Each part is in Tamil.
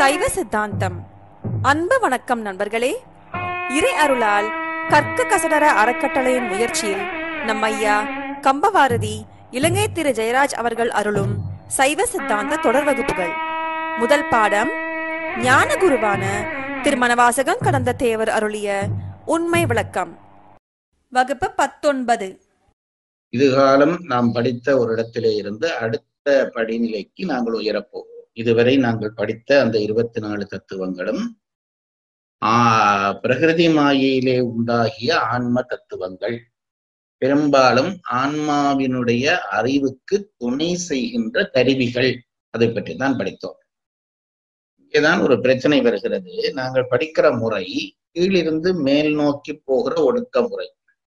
சைவ சித்தாந்தம் அன்பு வணக்கம் நண்பர்களே இறை அருளால் கற்க கசடர அறக்கட்டளையின் முயற்சியில் நம் ஐயா கம்பவாரதி இலங்கை திரு ஜெயராஜ் அவர்கள் அருளும் சைவ சித்தாந்த தொடர் வகுப்புகள் முதல் பாடம் ஞான குருவான திருமணவாசகம் கடந்த தேவர் அருளிய உண்மை விளக்கம் வகுப்பு பத்தொன்பது இதுகாலம் நாம் படித்த ஒரு இடத்திலே இருந்து அடுத்த படிநிலைக்கு நாங்கள் உயரப்போகிறோம் இதுவரை நாங்கள் படித்த அந்த இருபத்தி நாலு தத்துவங்களும் ஆஹ் பிரகிருதி மாயையிலே உண்டாகிய ஆன்ம தத்துவங்கள் பெரும்பாலும் ஆன்மாவினுடைய அறிவுக்கு துணை செய்கின்ற கருவிகள் அதை பற்றி தான் படித்தோம் இங்கேதான் ஒரு பிரச்சனை வருகிறது நாங்கள் படிக்கிற முறை கீழிருந்து மேல் நோக்கி போகிற ஒடுக்க முறை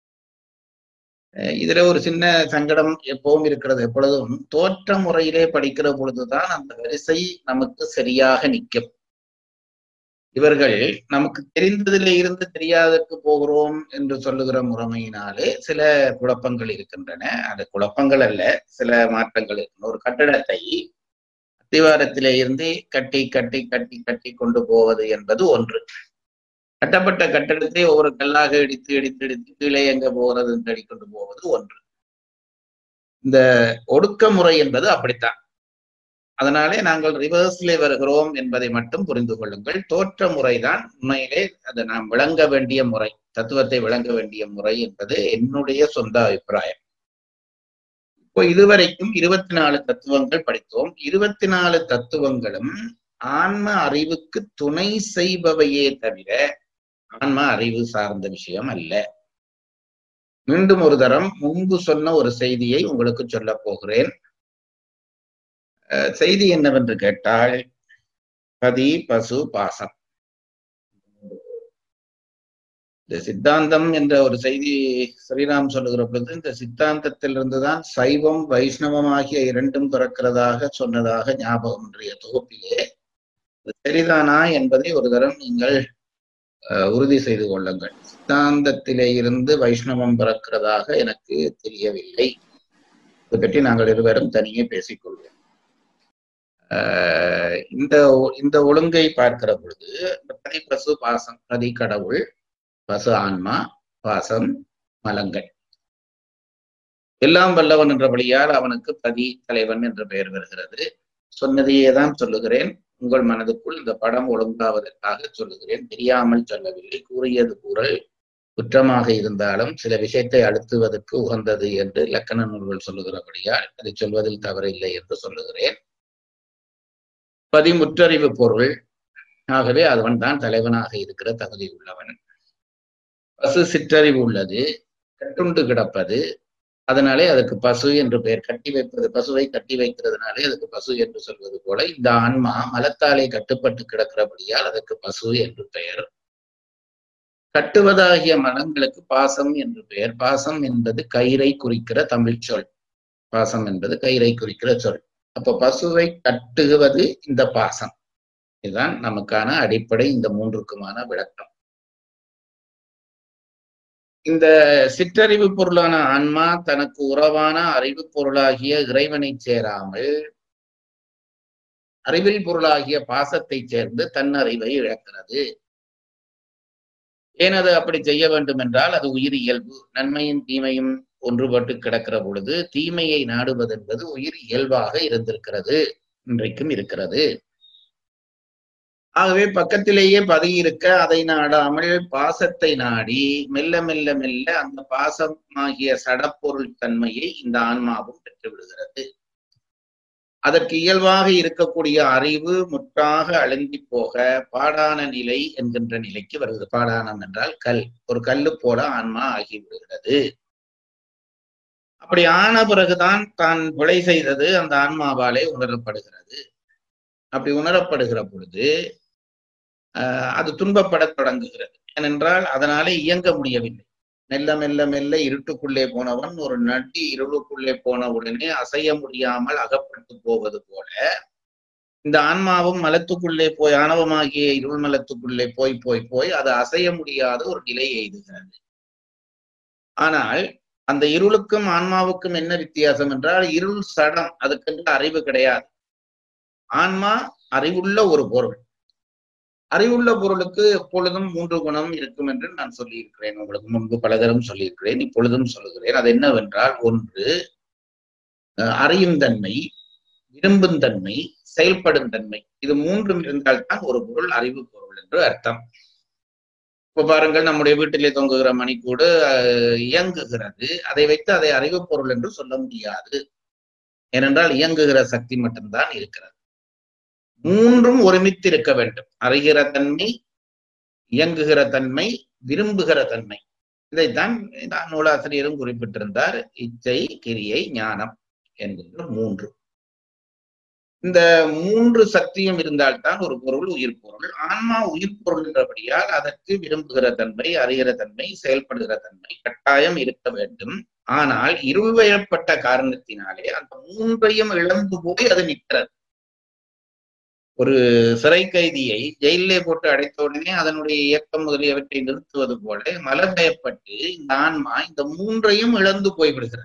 இதுல ஒரு சின்ன சங்கடம் எப்பவும் இருக்கிறது எப்பொழுதும் தோற்ற முறையிலே படிக்கிற பொழுதுதான் அந்த வரிசை நமக்கு சரியாக நிற்கும் இவர்கள் நமக்கு தெரிந்ததிலே இருந்து தெரியாதற்கு போகிறோம் என்று சொல்லுகிற முறைமையினாலே சில குழப்பங்கள் இருக்கின்றன அது குழப்பங்கள் அல்ல சில மாற்றங்கள் இருக்கு ஒரு கட்டடத்தை அத்திவாரத்திலே இருந்து கட்டி கட்டி கட்டி கட்டி கொண்டு போவது என்பது ஒன்று கட்டப்பட்ட கட்டடத்தை ஒவ்வொரு கல்லாக இடித்து இடித்து இடித்து கீழே எங்க போகிறது தேடி கொண்டு போவது ஒன்று இந்த ஒடுக்க முறை என்பது அப்படித்தான் அதனாலே நாங்கள் ரிவர்ஸ்லே வருகிறோம் என்பதை மட்டும் புரிந்து கொள்ளுங்கள் தோற்ற முறைதான் உண்மையிலே அதை நாம் விளங்க வேண்டிய முறை தத்துவத்தை விளங்க வேண்டிய முறை என்பது என்னுடைய சொந்த அபிப்பிராயம் இப்போ இதுவரைக்கும் இருபத்தி நாலு தத்துவங்கள் படித்தோம் இருபத்தி நாலு தத்துவங்களும் ஆன்ம அறிவுக்கு துணை செய்பவையே தவிர ஆன்ம அறிவு சார்ந்த விஷயம் அல்ல மீண்டும் ஒரு தரம் முன்பு சொன்ன ஒரு செய்தியை உங்களுக்கு சொல்ல போகிறேன் செய்தி என்னவென்று கேட்டால் பதி பசு பாசம் இந்த சித்தாந்தம் என்ற ஒரு செய்தி ஸ்ரீராம் சொல்லுகிற பொழுது இந்த சித்தாந்தத்திலிருந்துதான் சைவம் வைஷ்ணவம் ஆகிய இரண்டும் பிறக்கிறதாக சொன்னதாக ஞாபகம் இன்றைய தொகுப்பிலே சரிதானா என்பதை ஒரு தரம் நீங்கள் உறுதி செய்து கொள்ளுங்கள் சித்தாந்தத்திலே இருந்து வைஷ்ணவம் பிறக்கிறதாக எனக்கு தெரியவில்லை இதை பற்றி நாங்கள் இருவரும் தனியே பேசிக்கொள்வோம் இந்த இந்த ஒழுங்கை பார்க்கிற பொழுது பதி பசு பாசம் பதி கடவுள் பசு ஆன்மா பாசம் மலங்கள் எல்லாம் வல்லவன் என்றபடியால் அவனுக்கு பதி தலைவன் என்ற பெயர் வருகிறது சொன்னதையே தான் சொல்லுகிறேன் உங்கள் மனதுக்குள் இந்த படம் ஒழுங்காவதற்காக சொல்லுகிறேன் தெரியாமல் சொல்லவில்லை கூறியது கூறல் குற்றமாக இருந்தாலும் சில விஷயத்தை அழுத்துவதற்கு உகந்தது என்று இலக்கண நூல்கள் சொல்லுகிறபடியால் அதை சொல்வதில் தவறில்லை என்று சொல்லுகிறேன் பதிமுற்றறிவு பொருள் ஆகவே அவன் தான் தலைவனாக இருக்கிற தகுதி உள்ளவன் பசு சிற்றறிவு உள்ளது கட்டுண்டு கிடப்பது அதனாலே அதுக்கு பசு என்று பெயர் கட்டி வைப்பது பசுவை கட்டி வைக்கிறதுனாலே அதுக்கு பசு என்று சொல்வது போல இந்த ஆன்மா மலத்தாலே கட்டுப்பட்டு கிடக்கிறபடியால் அதற்கு பசு என்று பெயர் கட்டுவதாகிய மனங்களுக்கு பாசம் என்று பெயர் பாசம் என்பது கயிறை குறிக்கிற தமிழ் சொல் பாசம் என்பது கயிறை குறிக்கிற சொல் அப்ப பசுவை கட்டுவது இந்த பாசம் இதுதான் நமக்கான அடிப்படை இந்த மூன்றுக்குமான விளக்கம் இந்த சிற்றறிவு பொருளான ஆன்மா தனக்கு உறவான அறிவு பொருளாகிய இறைவனை சேராமல் அறிவில் பொருளாகிய பாசத்தை சேர்ந்து தன் அறிவை இழக்கிறது ஏன் அது அப்படி செய்ய வேண்டும் என்றால் அது உயிர் இயல்பு நன்மையும் தீமையும் ஒன்றுபட்டு கிடக்கிற பொழுது தீமையை நாடுவது என்பது உயிர் இயல்பாக இருந்திருக்கிறது இன்றைக்கும் இருக்கிறது ஆகவே பக்கத்திலேயே பதுகி இருக்க அதை நாடாமல் பாசத்தை நாடி மெல்ல மெல்ல மெல்ல அந்த பாசமாகிய சடப்பொருள் தன்மையை இந்த ஆன்மாவும் பெற்று விடுகிறது அதற்கு இயல்பாக இருக்கக்கூடிய அறிவு முற்றாக அழுந்தி போக பாடான நிலை என்கின்ற நிலைக்கு வருகிறது பாடானம் என்றால் கல் ஒரு கல்லு போல ஆன்மா ஆகி விடுகிறது அப்படி ஆன பிறகுதான் தான் கொலை செய்தது அந்த ஆன்மாவாலே உணரப்படுகிறது அப்படி உணரப்படுகிற பொழுது அது துன்பப்படத் தொடங்குகிறது ஏனென்றால் அதனாலே இயங்க முடியவில்லை மெல்ல மெல்ல மெல்ல இருட்டுக்குள்ளே போனவன் ஒரு நட்டி இருளுக்குள்ளே போன உடனே அசைய முடியாமல் அகப்பட்டு போவது போல இந்த ஆன்மாவும் மலத்துக்குள்ளே போய் ஆணவமாகிய இருள் மலத்துக்குள்ளே போய் போய் போய் அது அசைய முடியாத ஒரு நிலை எய்துகிறது ஆனால் அந்த இருளுக்கும் ஆன்மாவுக்கும் என்ன வித்தியாசம் என்றால் இருள் சடம் அதுக்கென்று அறிவு கிடையாது ஆன்மா அறிவுள்ள ஒரு பொருள் அறிவுள்ள பொருளுக்கு எப்பொழுதும் மூன்று குணம் இருக்கும் என்று நான் சொல்லியிருக்கிறேன் உங்களுக்கு முன்பு பலதரம் சொல்லியிருக்கிறேன் இப்பொழுதும் சொல்லுகிறேன் அது என்னவென்றால் ஒன்று அஹ், அறியும் தன்மை விரும்பும் தன்மை செயல்படும் தன்மை இது மூன்றும் இருந்தால்தான் ஒரு பொருள் அறிவு பொருள் என்று அர்த்தம் இப்ப பாருங்கள் நம்முடைய வீட்டிலே தொங்குகிற மணிக்கூடு அஹ், இயங்குகிறது அதை வைத்து அதை அறிவு பொருள் என்று சொல்ல முடியாது ஏனென்றால் இயங்குகிற சக்தி மட்டும்தான் இருக்கிறது மூன்றும் ஒருமித்து இருக்க வேண்டும் அறிகிற தன்மை இயங்குகிற தன்மை விரும்புகிற தன்மை இதைத்தான் நான் நூலாசிரியரும் குறிப்பிட்டிருந்தார் இச்சை கிரியை ஞானம் என்கின்ற மூன்று இந்த மூன்று சக்தியும் இருந்தால்தான் ஒரு பொருள் உயிர் பொருள் ஆன்மா உயிர் பொருள் என்றபடியால் அதற்கு விரும்புகிற தன்மை அறிகிற தன்மை செயல்படுகிற தன்மை கட்டாயம் இருக்க வேண்டும் ஆனால் இருள்வயப்பட்ட காரணத்தினாலே அந்த மூன்றையும் இழந்து போய் அது நிற்கிறது ஒரு சிறை கைதியை ஜெயிலே போட்டு அடைத்த உடனே அதனுடைய இயக்கம் முதலியவற்றை நிறுத்துவது போல மலபயப்பட்டு இந்த ஆன்மா இந்த மூன்றையும் இழந்து போய்விடுகிறது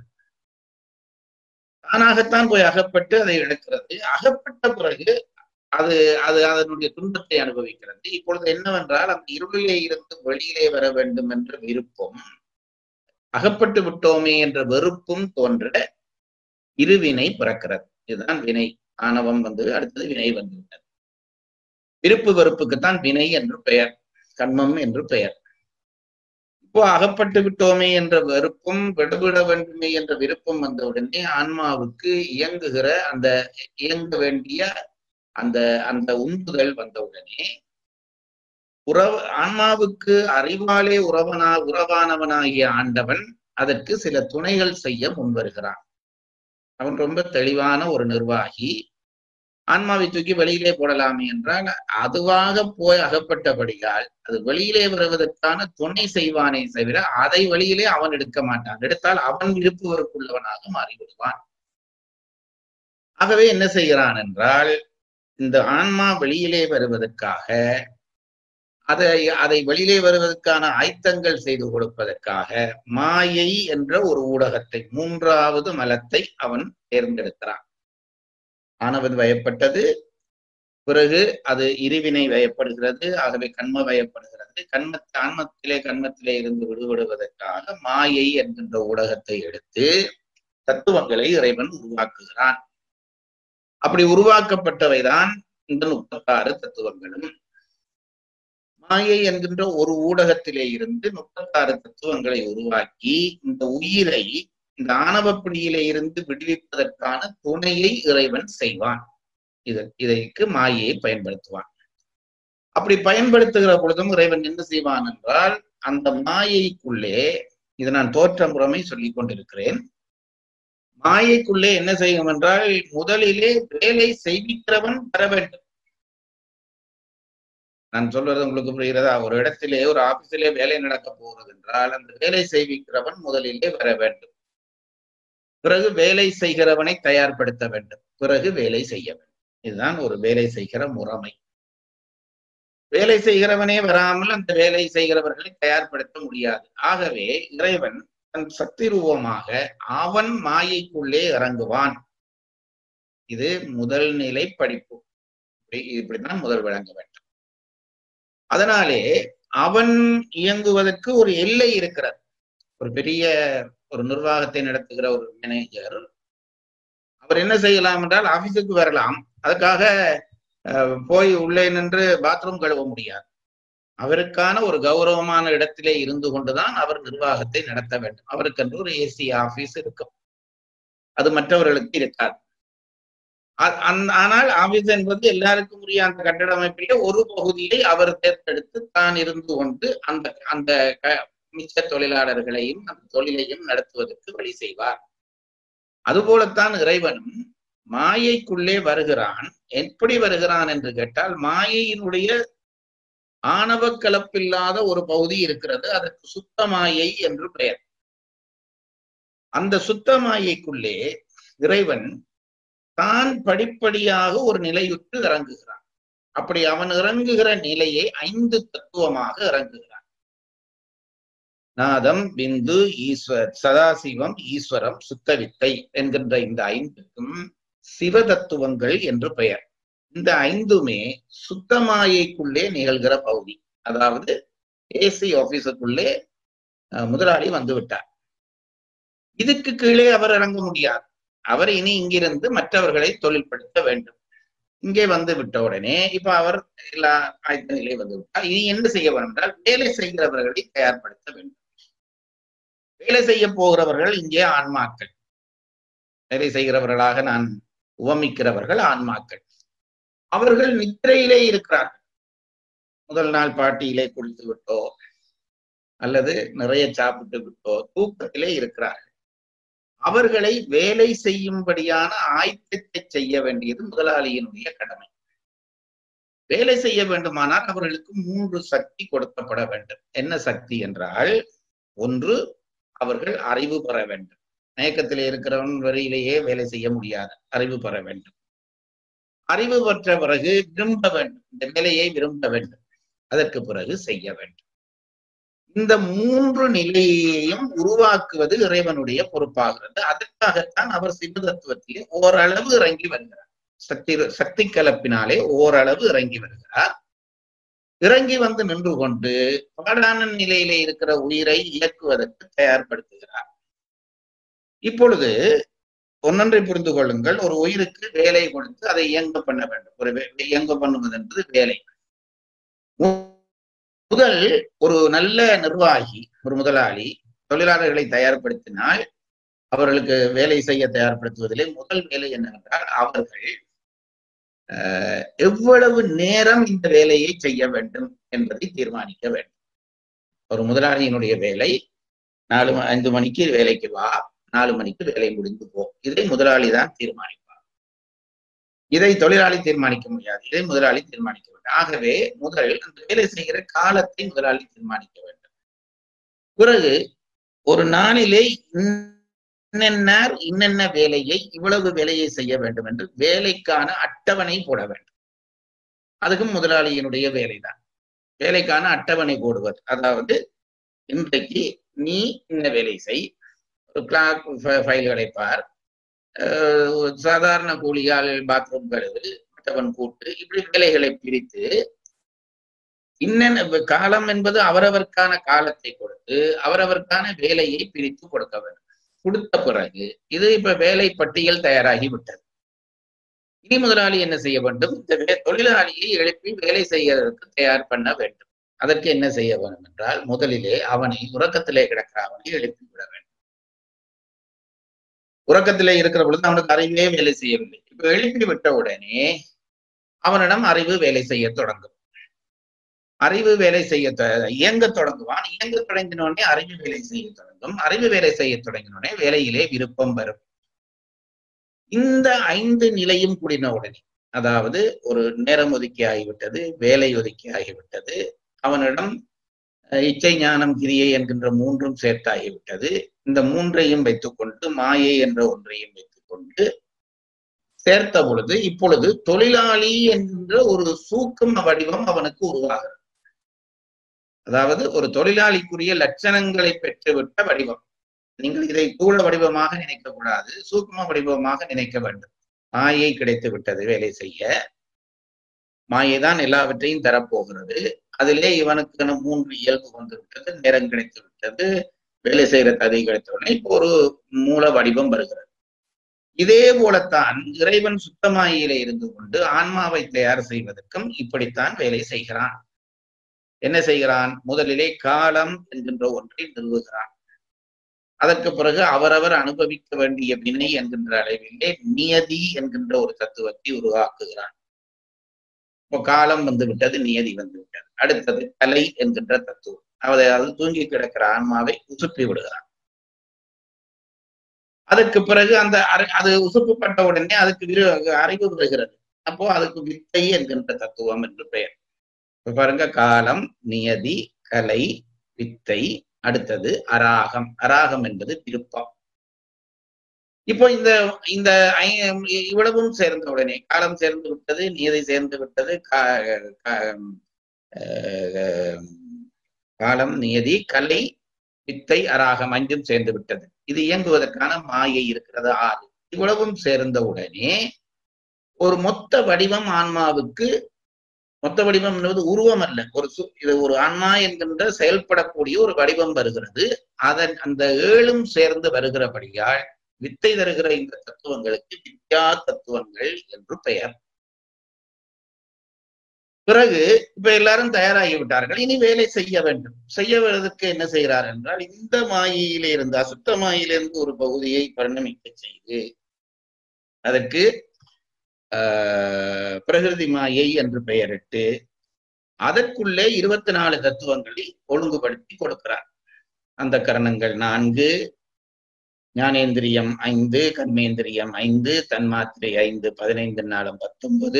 தானாகத்தான் போய் அகப்பட்டு அதை இழக்கிறது அகப்பட்ட பிறகு அது அது அதனுடைய துன்பத்தை அனுபவிக்கிறது இப்பொழுது என்னவென்றால் அந்த இருளிலே இருந்து வெளியிலே வர வேண்டும் என்ற விருப்பம் அகப்பட்டு விட்டோமே என்ற வெறுப்பும் தோன்ற இருவினை பிறக்கிறது இதுதான் வினை ஆணவம் வந்து அடுத்தது வினை வந்துவிட்டது விருப்பு வெறுப்புக்குத்தான் வினை என்று பெயர் கண்மம் என்று பெயர் இப்போ அகப்பட்டு விட்டோமே என்ற வெறுப்பும் விடுவிட வேண்டுமே என்ற விருப்பம் வந்த உடனே ஆன்மாவுக்கு இயங்குகிற அந்த இயங்க வேண்டிய அந்த அந்த உந்துதல் வந்த உடனே உறவு ஆன்மாவுக்கு அறிவாலே உறவனா உறவானவனாகிய ஆண்டவன் அதற்கு சில துணைகள் செய்ய முன்வருகிறான் அவன் ரொம்ப தெளிவான ஒரு நிர்வாகி ஆன்மாவை தூக்கி வெளியிலே போடலாமே என்றால் அதுவாக போய் அகப்பட்டபடியால் அது வெளியிலே வருவதற்கான துணை செய்வானே தவிர அதை வெளியிலே அவன் எடுக்க மாட்டான் எடுத்தால் அவன் விருப்புவருக்குள்ளவனாக மாறிவிடுவான் ஆகவே என்ன செய்கிறான் என்றால் இந்த ஆன்மா வெளியிலே வருவதற்காக அதை அதை வெளியிலே வருவதற்கான ஆயத்தங்கள் செய்து கொடுப்பதற்காக மாயை என்ற ஒரு ஊடகத்தை மூன்றாவது மலத்தை அவன் தேர்ந்தெடுக்கிறான் ஆனவது வயப்பட்டது பிறகு அது இருவினை வயப்படுகிறது ஆகவே கண்ம வயப்படுகிறது கண்ம ஆன்மத்திலே கண்மத்திலே இருந்து விடுபடுவதற்காக மாயை என்கின்ற ஊடகத்தை எடுத்து தத்துவங்களை இறைவன் உருவாக்குகிறான் அப்படி உருவாக்கப்பட்டவைதான் இந்த முப்பத்தாறு தத்துவங்களும் மாயை என்கின்ற ஒரு ஊடகத்திலே இருந்து முப்பத்தாறு தத்துவங்களை உருவாக்கி இந்த உயிரை இந்த ஆணவப்பிடியிலே இருந்து விடுவிப்பதற்கான துணையை இறைவன் செய்வான் இது இதற்கு மாயையை பயன்படுத்துவான் அப்படி பயன்படுத்துகிற பொழுதும் இறைவன் என்ன செய்வான் என்றால் அந்த மாயைக்குள்ளே இது நான் தோற்ற முறைமை சொல்லிக் கொண்டிருக்கிறேன் மாயைக்குள்ளே என்ன செய்யும் என்றால் முதலிலே வேலை செய்விக்கிறவன் வர வேண்டும் நான் சொல்றது உங்களுக்கு புரிகிறதா ஒரு இடத்திலே ஒரு ஆபீஸிலே வேலை நடக்க போகிறது என்றால் அந்த வேலை செய்விக்கிறவன் முதலிலே வர வேண்டும் பிறகு வேலை செய்கிறவனை தயார்படுத்த வேண்டும் பிறகு வேலை செய்ய வேண்டும் இதுதான் ஒரு வேலை செய்கிற முறைமை வேலை செய்கிறவனே வராமல் அந்த வேலை செய்கிறவர்களை தயார்படுத்த முடியாது ஆகவே இறைவன் தன் சக்தி ரூபமாக அவன் மாயைக்குள்ளே இறங்குவான் இது முதல் நிலை படிப்பு இப்படிதான் முதல் விளங்க வேண்டும் அதனாலே அவன் இயங்குவதற்கு ஒரு எல்லை இருக்கிறது ஒரு பெரிய ஒரு நிர்வாகத்தை நடத்துகிற ஒரு மேனேஜர் அவர் என்ன செய்யலாம் என்றால் ஆபீஸுக்கு வரலாம் அதுக்காக போய் உள்ளே நின்று பாத்ரூம் கழுவ முடியாது அவருக்கான ஒரு கௌரவமான இடத்திலே இருந்து கொண்டுதான் அவர் நிர்வாகத்தை நடத்த வேண்டும் அவருக்கென்று ஒரு ஏசி ஆபீஸ் இருக்கும் அது மற்றவர்களுக்கு இருக்காது ஆனால் ஆபீஸ் என்பது எல்லாருக்கும் உரிய அந்த கட்டட அமைப்பிலே ஒரு பகுதியை அவர் தேர்ந்தெடுத்து தான் இருந்து கொண்டு அந்த அந்த மிச்ச தொழிலாளர்களையும் அந்த தொழிலையும் நடத்துவதற்கு வழி செய்வார் அதுபோலத்தான் இறைவனும் மாயைக்குள்ளே வருகிறான் எப்படி வருகிறான் என்று கேட்டால் மாயையினுடைய ஆணவ கலப்பில்லாத ஒரு பகுதி இருக்கிறது அதற்கு சுத்த மாயை என்று பெயர் அந்த சுத்த மாயைக்குள்ளே இறைவன் தான் படிப்படியாக ஒரு நிலையுற்று இறங்குகிறான் அப்படி அவன் இறங்குகிற நிலையை ஐந்து தத்துவமாக இறங்குகிறான் நாதம் பிந்து ஈஸ்வர் சதாசிவம் ஈஸ்வரம் சுத்தவித்தை என்கின்ற இந்த ஐந்துக்கும் சிவ தத்துவங்கள் என்று பெயர் இந்த ஐந்துமே சுத்தமாயைக்குள்ளே நிகழ்கிற பகுதி அதாவது ஏசி ஆபீஸுக்குள்ளே அஹ், முதலாளி வந்து விட்டார் இதுக்கு கீழே அவர் இறங்க முடியாது அவர் இனி இங்கிருந்து மற்றவர்களை தொழில்படுத்த வேண்டும் இங்கே வந்து விட்ட உடனே இப்ப அவர் எல்லா ஆயத்த நிலை வந்து விட்டார் இனி என்ன செய்ய வேண்டும் என்றால் வேலை செய்கிறவர்களை தயார்படுத்த வேண்டும் வேலை செய்ய போகிறவர்கள் இங்கே ஆன்மாக்கள் வேலை செய்கிறவர்களாக நான் உவமிக்கிறவர்கள் ஆன்மாக்கள் அவர்கள் நித்திரையிலே இருக்கிறார்கள் முதல் நாள் பாட்டியிலே குளித்து விட்டோ அல்லது நிறைய சாப்பிட்டு விட்டோ தூக்கத்திலே இருக்கிறார்கள் அவர்களை வேலை செய்யும்படியான ஆயத்தத்தை செய்ய வேண்டியது முதலாளியினுடைய கடமை வேலை செய்ய வேண்டுமானால் அவர்களுக்கு மூன்று சக்தி கொடுக்கப்பட வேண்டும் என்ன சக்தி என்றால் ஒன்று அவர்கள் அறிவு பெற வேண்டும் மயக்கத்திலே இருக்கிறவன் வரையிலேயே வேலை செய்ய முடியாது அறிவு பெற வேண்டும் அறிவு பெற்ற பிறகு விரும்ப வேண்டும் இந்த வேலையை விரும்ப வேண்டும் அதற்கு பிறகு செய்ய வேண்டும் இந்த மூன்று நிலையையும் உருவாக்குவது இறைவனுடைய பொறுப்பாகிறது அதற்காகத்தான் அவர் சிவதத்துவத்திலே ஓரளவு இறங்கி வருகிறார் சக்தி சக்தி கலப்பினாலே ஓரளவு இறங்கி வருகிறார் இறங்கி வந்து நின்று கொண்டு பாடான நிலையிலே இருக்கிற உயிரை இயக்குவதற்கு தயார்படுத்துகிறார் இப்பொழுது ஒன்னொன்றை புரிந்து கொள்ளுங்கள் ஒரு உயிருக்கு வேலை கொடுத்து அதை இயங்க பண்ண வேண்டும் ஒரு வே- இயங்க பண்ணுவது என்பது வேலை மு- முதல் ஒரு நல்ல நிர்வாகி ஒரு முதலாளி தொழிலாளர்களை தயார்படுத்தினால் அவர்களுக்கு வேலை செய்ய தயார்படுத்துவதிலே முதல் வேலை என்னவென்றால் அவர்கள் அஹ், எவ்வளவு நேரம் இந்த வேலையை செய்ய வேண்டும் என்பதை தீர்மானிக்க வேண்டும் ஒரு முதலாளியினுடைய வேலை நாலு ம- ஐந்து மணிக்கு வேலைக்கு வா நாலு மணிக்கு வேலை முடிந்து போ இதை முதலாளி தான் தீர்மானிப்பார் இதை தொழிலாளி தீர்மானிக்க முடியாது இதை முதலாளி தீர்மானிக்க வேண்டும் ஆகவே முதல் அந்த வேலை செய்கிற காலத்தை முதலாளி தீர்மானிக்க வேண்டும் பிறகு ஒரு நாளிலே இன்னென்னார் இன்னென்ன வேலையை இவ்வளவு வேலையை செய்ய வேண்டும் என்று வேலைக்கான அட்டவணை போட வேண்டும் அதுக்கும் முதலாளியினுடைய வேலைதான் வேலைக்கான அட்டவணை போடுவது அதாவது இன்றைக்கு நீ இந்த வேலை செய் ஒரு கிளாக் ஃபைல்களை பார் அஹ் ஒரு சாதாரண கூலியால் பாத்ரூம் கழுவு மற்றவன் கூட்டு இப்படி வேலைகளை பிரித்து இன்னென்ன காலம் என்பது அவரவருக்கான காலத்தை கொடுத்து அவரவருக்கான வேலையை பிரித்து கொடுக்க வேண்டும் கொடுத்த பிறகு இது இப்ப வேலை பட்டியல் தயாராகி விட்டது இனி முதலாளி என்ன செய்ய வேண்டும் இந்த வே- தொழிலாளியை எழுப்பி வேலை செய்யறதுக்கு தயார் பண்ண வேண்டும் அதற்கு என்ன செய்ய வேண்டும் என்றால் முதலிலே அவனை உறக்கத்திலே கிடக்கிற அவனை எழுப்பி விட வேண்டும் உறக்கத்திலே இருக்கிற பொழுது அவனுக்கு அறிவே வேலை செய்யவில்லை இப்ப எழுப்பி விட்ட உடனே அவனிடம் அறிவு வேலை செய்ய தொடங்கும் அறிவு வேலை செய்ய தொ- இயங்க தொடங்குவான் இயங்க தொடங்கின உடனே அறிவு வேலை செய்ய தொடங்கும் அறிவு வேலை செய்ய தொடங்கின உடனே வேலையிலே விருப்பம் வரும் இந்த ஐந்து நிலையும் கூடின உடனே அதாவது ஒரு நேரம் ஒதுக்கி ஆகிவிட்டது வேலை ஒதுக்கி ஆகிவிட்டது அவனிடம் அஹ், இச்சை ஞானம் கிரியை என்கின்ற மூன்றும் சேர்த்தாகிவிட்டது இந்த மூன்றையும் வைத்துக்கொண்டு மாயை என்ற ஒன்றையும் வைத்துக்கொண்டு சேர்த்த பொழுது இப்பொழுது தொழிலாளி என்ற ஒரு சூக்கும வடிவம் அவனுக்கு உருவாகிறது அதாவது ஒரு தொழிலாளிக்குரிய லட்சணங்களை பெற்றுவிட்ட வடிவம் நீங்கள் இதை தூள வடிவமாக நினைக்க கூடாது சூக்கும வடிவமாக நினைக்க வேண்டும் மாயை கிடைத்து விட்டது வேலை செய்ய மாயை தான் எல்லாவற்றையும் தரப்போகிறது அதிலே இவனுக்கு மூன்று இயல்பு வந்து விட்டது நேரம் கிடைத்து விட்டது வேலை செய்யற தகுதி கிடைத்த உடனே இப்போ ஒரு மூல வடிவம் வருகிறது இதே போலத்தான் இறைவன் சுத்தமாயிலே இருந்து கொண்டு ஆன்மாவை தயார் செய்வதற்கும் இப்படித்தான் வேலை செய்கிறான் என்ன செய்கிறான் முதலிலே காலம் என்கின்ற ஒன்றை நிறுவுகிறான் அதற்கு பிறகு அவரவர் அனுபவிக்க வேண்டிய வினை என்கின்ற அளவிலே நியதி என்கின்ற ஒரு தத்துவத்தை உருவாக்குகிறான் இப்போ காலம் வந்து விட்டது நியதி வந்து விட்டது அடுத்தது கலை என்கின்ற தத்துவம் அதாவது தூங்கி கிடக்கிற ஆன்மாவை உசுப்பி விடுகிறான் அதற்கு பிறகு அந்த அறி- அது உசுப்பப்பட்ட உடனே அதுக்கு விரு- அறிவு வருகிறது அப்போ அதுக்கு வித்தை என்கின்ற தத்துவம் என்று பெயர் இப்ப பாருங்க காலம் நியதி கலை வித்தை அடுத்தது அராகம் அராகம் என்பது விருப்பம் இப்போ இந்த இந்த ஐ- இவ்வளவும் சேர்ந்த உடனே காலம் சேர்ந்து விட்டது நியதி சேர்ந்து விட்டது கா- கா- அஹ் காலம் நியதி கலை வித்தை அராகம் அஞ்சும் சேர்ந்து விட்டது இது இயங்குவதற்கான மாயை இருக்கிறது ஆறு இவ்வளவும் சேர்ந்த உடனே ஒரு மொத்த வடிவம் ஆன்மாவுக்கு மொத்த வடிவம் என்பது உருவம் அல்ல ஒரு சு- இது ஒரு ஆன்மா என்கின்ற செயல்படக்கூடிய ஒரு வடிவம் வருகிறது அதன் அந்த ஏழும் சேர்ந்து வருகிறபடியால் வித்தை தருகிற இந்த தத்துவங்களுக்கு வித்யா தத்துவங்கள் என்று பெயர் பிறகு இப்ப எல்லாரும் தயாராகி விட்டார்கள் இனி வேலை செய்ய வேண்டும் செய்யவதற்கு என்ன செய்கிறார் என்றால் இந்த மாயையிலே இருந்து அசுத்த மாயிலிருந்து ஒரு பகுதியை பரிணமிக்க செய்து அதற்கு ஆஹ் பிரகிருதி மாயை என்று பெயரிட்டு அதற்குள்ளே இருபத்தி நாலு தத்துவங்களை ஒழுங்குபடுத்தி கொடுக்கிறார் அந்த கரணங்கள் நான்கு ஞானேந்திரியம் ஐந்து கர்மேந்திரியம் ஐந்து தன்மாத்திரை ஐந்து பதினைந்து நாளும் பத்தொன்பது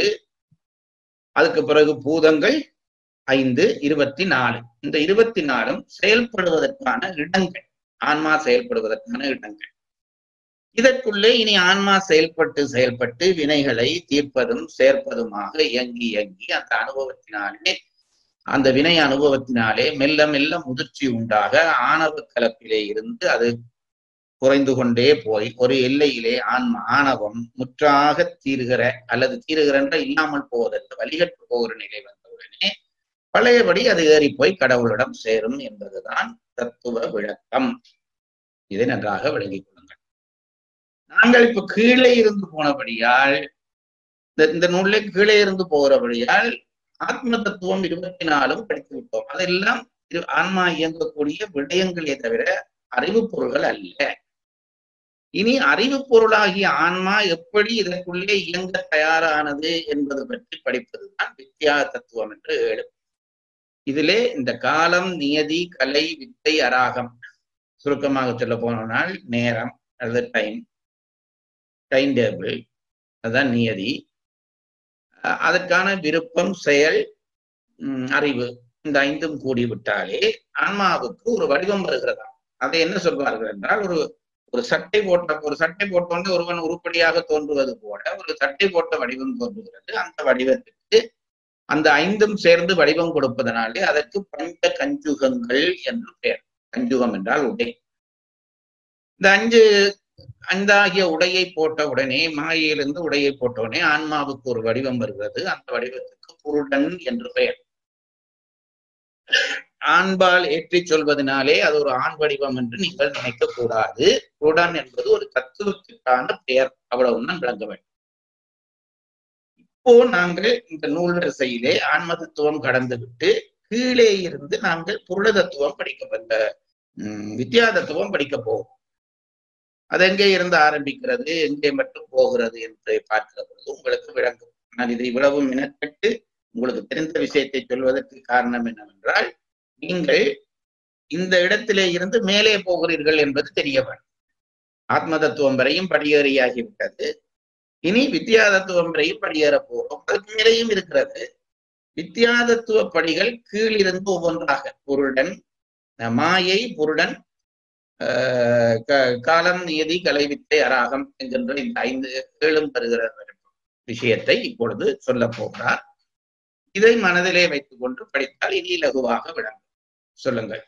அதுக்கு பிறகு பூதங்கள் ஐந்து இருபத்தி நாலு இந்த இருபத்தி நாலும் செயல்படுவதற்கான இடங்கள் ஆன்மா செயல்படுவதற்கான இடங்கள் இதற்குள்ளே இனி ஆன்மா செயல்பட்டு செயல்பட்டு வினைகளை தீர்ப்பதும் சேர்ப்பதுமாக இயங்கி இயங்கி அந்த அனுபவத்தினாலே அந்த வினை அனுபவத்தினாலே மெல்ல மெல்ல முதிர்ச்சி உண்டாக ஆணவ கலப்பிலே இருந்து அது குறைந்து கொண்டே போய் ஒரு எல்லையிலே ஆன்மா ஆணவம் முற்றாக தீருகிற அல்லது தீருகிற என்ற இல்லாமல் போவதற்கு வழிகட்டு போகிற நிலை வந்தவுடனே பழையபடி அது ஏறி போய் கடவுளிடம் சேரும் என்பதுதான் தத்துவ விளக்கம் இதை நன்றாக விளங்கிக் கொள்ளுங்கள் நாங்கள் இப்ப கீழே இருந்து போனபடியால் இந்த இந்த நூல்ல கீழே இருந்து போகிறபடியால் ஆத்ம தத்துவம் இருபத்தி நாலும் படித்து விட்டோம் அதெல்லாம் இது ஆன்மா இயங்கக்கூடிய விடயங்களே தவிர அறிவு பொருள்கள் அல்ல இனி அறிவு பொருளாகிய ஆன்மா எப்படி இதற்குள்ளே இயங்க தயாரானது என்பது பற்றி படிப்பதுதான் வித்யா தத்துவம் என்று எழும் இதிலே இந்த காலம் நியதி கலை வித்தை அராகம் சுருக்கமாக சொல்ல போனால் நேரம் அல்லது டைம் டைம் டேபிள் அதுதான் நியதி அஹ் அதற்கான விருப்பம் செயல் உம், அறிவு இந்த ஐந்தும் கூடிவிட்டாலே ஆன்மாவுக்கு ஒரு வடிவம் வருகிறதா அதை என்ன சொல்வார்கள் என்றால் ஒரு ஒரு சட்டை போட்ட ஒரு சட்டை போட்டோன்னு ஒருவன் உருப்படியாக தோன்றுவது போல ஒரு சட்டை போட்ட வடிவம் தோன்றுகிறது அந்த வடிவத்திற்கு அந்த ஐந்தும் சேர்ந்து வடிவம் கொடுப்பதனாலே அதற்கு பஞ்ச கஞ்சுகங்கள் என்று பெயர் கஞ்சுகம் என்றால் உடை இந்த அஞ்சு அந்தாகிய உடையை போட்ட உடனே மாயையிலிருந்து உடையை போட்ட உடனே ஆன்மாவுக்கு ஒரு வடிவம் வருகிறது அந்த வடிவத்துக்கு புருடன் என்று பெயர் ஆண்பால் ஏற்றி சொல்வதனாலே அது ஒரு ஆண் வடிவம் என்று நீங்கள் நினைக்க கூடாது புருடன் என்பது ஒரு தத்துவத்துக்கான பெயர் அவ்வளவுதான் விளங்க வேண்டும் இப்போ நாங்கள் இந்த நூல் வரிசையிலே ஆன்ம தத்துவம் கடந்து விட்டு கீழே இருந்து நாங்கள் புருட தத்துவம் படிக்க வந்த உம், வித்யா தத்துவம் படிக்க போவோம் அது எங்கே இருந்து ஆரம்பிக்கிறது எங்கே மட்டும் போகிறது என்று பார்க்கிற பொழுது உங்களுக்கு விளங்கும் நான் இது இவ்வளவு மினக்கட்டு உங்களுக்கு தெரிந்த விஷயத்தை சொல்வதற்கு காரணம் என்னவென்றால் நீங்கள் இந்த இடத்திலே இருந்து மேலே போகிறீர்கள் என்பது தெரிய வேண்டும் ஆத்ம தத்துவம் வரையும் படியேறியாகிவிட்டது இனி வித்யா தத்துவம் வரையும் படியேற போகிறோம் அதுக்கு மேலேயும் இருக்கிறது வித்யா தத்துவ படிகள் கீழிருந்து ஒவ்வொன்றாக பொருடன் மாயை பொருடன் ஆஹ் க- காலம் நியதி கலை வித்தை அராகம் என்கின்ற இந்த ஐந்து ஏழும் பெறுகிற விஷயத்தை இப்பொழுது சொல்ல போகிறார் இதை மனதிலே வைத்துக் கொண்டு படித்தால் இனி லகுவாக விளங்கும் சொல்லுங்கள்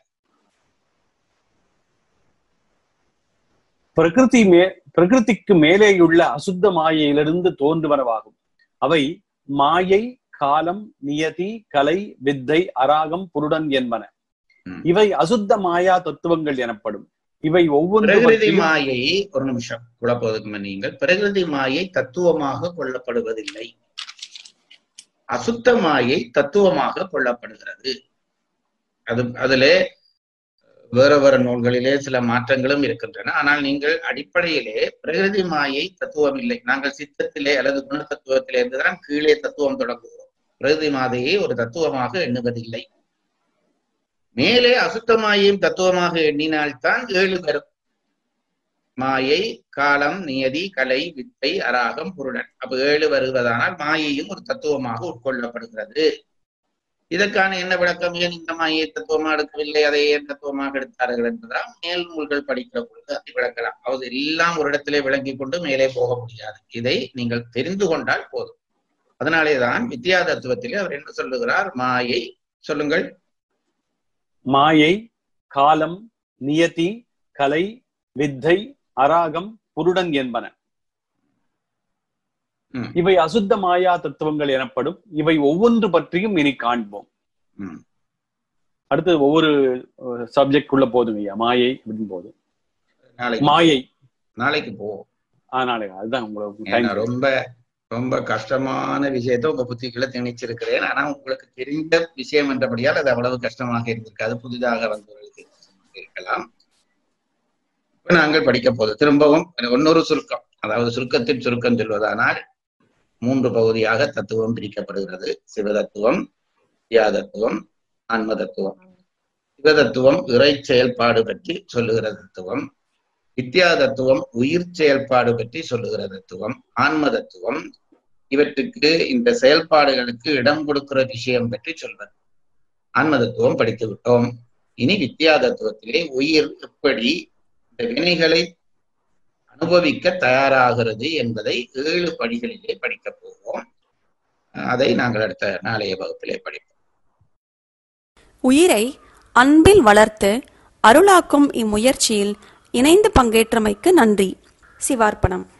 பிரகிருதி மே பிரகிருதிக்கு மேலேயுள்ள அசுத்த மாயையிலிருந்து தோன்றுவனவாகும் அவை மாயை காலம் நியதி கலை வித்தை அராகம் புருடன் என்பன ம். இவை அசுத்த மாயா தத்துவங்கள் எனப்படும் இவை ஒவ்வொன்று பிரகிருதி பற்றியும் மாயை ஒரு நிமிஷம் குழப்பதுக்கு முன் நீங்கள் பிரகிருதி மாயை தத்துவமாக கொள்ளப்படுவதில்லை அசுத்த மாயை தத்துவமாக கொள்ளப்படுகிறது அது அதிலே வேற வேற நூல்களிலே சில மாற்றங்களும் இருக்கின்றன ஆனால் நீங்கள் அடிப்படையிலே பிரகிருதி மாயை தத்துவம் இல்லை நாங்கள் சித்தத்திலே அல்லது குண தத்துவத்திலே இருந்துதான் கீழே தத்துவம் தொடங்குகிறோம் பிரகிருதி மாதையை ஒரு தத்துவமாக எண்ணுவதில்லை மேலே அசுத்த மாயையும் தத்துவமாக எண்ணினால்தான் ஏழு வரும் மாயை காலம் நியதி கலை வித்தை அராகம் புருடன் அப்ப ஏழு வருவதானால் மாயையும் ஒரு தத்துவமாக உட்கொள்ளப்படுகிறது இதற்கான என்ன விளக்கம் ஏன் இந்த மாயை தத்துவமாக எடுக்கவில்லை அதை ஏன் தத்துவமாக எடுத்தார்கள் என்பதால் மேல் நூல்கள் படிக்கிற பொழுது அதை விளக்கலாம் அது எல்லாம் ஒரு இடத்திலே விளங்கிக் கொண்டு மேலே போக முடியாது இதை நீங்கள் தெரிந்து கொண்டால் போதும் அதனாலேதான் வித்யா தத்துவத்திலே அவர் என்ன சொல்லுகிறார் மாயை சொல்லுங்கள் மாயை காலம் நியதி கலை வித்தை அராகம் புருடன் என்பன ம். இவை அசுத்த மாயா தத்துவங்கள் எனப்படும் இவை ஒவ்வொன்று பற்றியும் இனி காண்போம் ம். அடுத்து ஒவ்வொரு சப்ஜெக்ட் உள்ள போதுங்க ஐயா மாயை அப்படின்னு போதும் நாளைக்கு மாயை நாளைக்கு போவோம் அதனால அதுதான் உங்களுக்கு ஏன்னா டைம் ரொம்ப ரொம்ப கஷ்டமான விஷயத்தை உங்க புத்திக்குள்ள திணிச்சிருக்கிறேன் ஆனா உங்களுக்கு தெரிந்த விஷயம் என்றபடியால் அது அவ்வளவு கஷ்டமாக இருந்திருக்காது புதிதாக வந்தவர்களுக்கு கஷ்டமாக இருக்கலாம் இப்ப நாங்கள் படிக்க போது திரும்பவும் இன்னொரு சுருக்கம் அதாவது சுருக்கத்தின் சுருக்கம் சொல்வதானால் மூன்று பகுதியாக தத்துவம் பிரிக்கப்படுகிறது சிவதத்துவம் வியாதத்துவம் ஆன்ம தத்துவம் சிவதத்துவம் இறை செயல்பாடு பற்றி சொல்லுகிற தத்துவம் வித்யா தத்துவம் உயிர் செயல்பாடு பற்றி சொல்லுகிற தத்துவம் ஆன்ம தத்துவம் இவற்றுக்கு இந்த செயல்பாடுகளுக்கு இடம் கொடுக்கிற விஷயம் பற்றி சொல்வது ஆன்ம தத்துவம் படித்து விட்டோம் இனி வித்யா தத்துவத்திலே உயிர் எப்படி இந்த வினைகளை அனுபவிக்க தயாராகிறது என்பதை ஏழு படிகளிலே படிக்கப் போவோம் அதை நாங்கள் அடுத்த நாளைய வகுப்பிலே படிப்போம் உயிரை அன்பில் வளர்த்து அருளாக்கும் இம்முயற்சியில் இணைந்து பங்கேற்றமைக்கு நன்றி சிவார்ப்பணம்